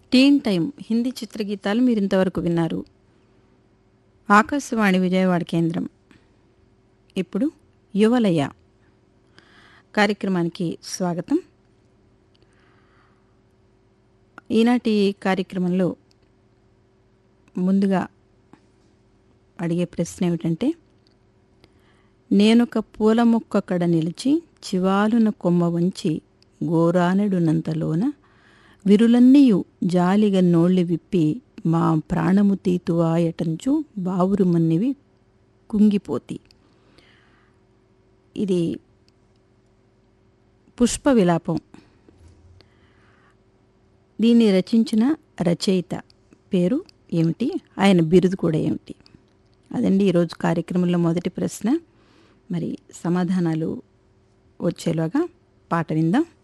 టీన్ time Hindi చిత్రగీతాలు మీరు ఇంతవరకు విన్నారు ఆకాశవాణి విజయవాడ కేంద్రం ఇప్పుడు యువలయ కార్యక్రమానికి స్వాగతం ఈనాటి కార్యక్రమంలో ముందుగా అడిగే ప్రశ్న ఏమిటంటే నేనొక పూల మొక్క కడ నిలిచి చివాలున కొమ్మ వంచి గోరానెడునంతలోన విరులన్నీయు జాలిగా నోళ్ళి విప్పి మా ప్రాణము తీతువాయటంచు బావురుమన్నివి కుంగిపోతి ఇది పుష్ప విలాపం దీన్ని రచించిన రచయిత పేరు ఏమిటి ఆయన బిరుదు కూడా ఏమిటి అదండి ఈరోజు కార్యక్రమంలో మొదటి ప్రశ్న మరి సమాధానాలు వచ్చేలాగా పాట విందాం